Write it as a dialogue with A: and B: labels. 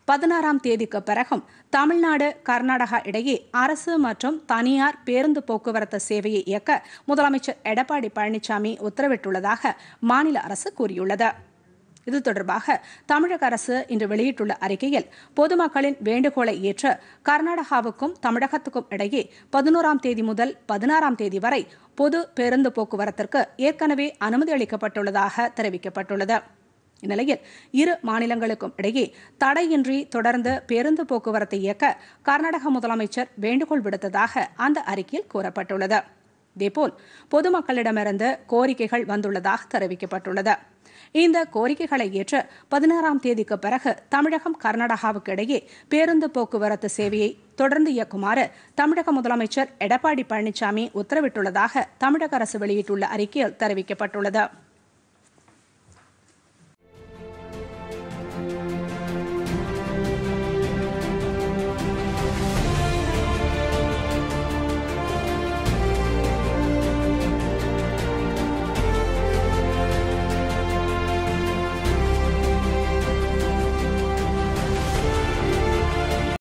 A: பதினாறாம் தேதிக்கு பிறகும் தமிழ்நாடு கர்நாடகா இடையே அரசு மற்றும் தனியார் பேருந்து போக்குவரத்து சேவையை இயக்க முதலமைச்சர் எடப்பாடி பழனிசாமி உத்தரவிட்டுள்ளதாக மாநில அரசு கூறியுள்ளது இது தொடர்பாக தமிழக அரசு இன்று வெளியிட்டுள்ள அறிக்கையில் பொதுமக்களின் வேண்டுகோளை ஏற்று கர்நாடகாவுக்கும் தமிழகத்துக்கும் இடையே பதினோராம் தேதி முதல் பதினாறாம் தேதி வரை பொது பேருந்து போக்குவரத்திற்கு ஏற்கனவே அனுமதி அளிக்கப்பட்டுள்ளதாக தெரிவிக்கப்பட்டுள்ளது இந்நிலையில் இரு மாநிலங்களுக்கும் இடையே தடையின்றி தொடர்ந்து பேருந்து போக்குவரத்தை இயக்க கர்நாடக முதலமைச்சர் வேண்டுகோள் விடுத்ததாக அந்த அறிக்கையில் கூறப்பட்டுள்ளது இதேபோல் பொதுமக்களிடமிருந்து கோரிக்கைகள் வந்துள்ளதாக தெரிவிக்கப்பட்டுள்ளது இந்த கோரிக்கைகளை ஏற்று பதினாறாம் தேதிக்கு பிறகு தமிழகம் கர்நாடகாவுக்கு இடையே பேருந்து போக்குவரத்து சேவையை தொடர்ந்து இயக்குமாறு தமிழக முதலமைச்சர் எடப்பாடி பழனிசாமி உத்தரவிட்டுள்ளதாக தமிழக அரசு வெளியிட்டுள்ள அறிக்கையில் தெரிவிக்கப்பட்டுள்ளது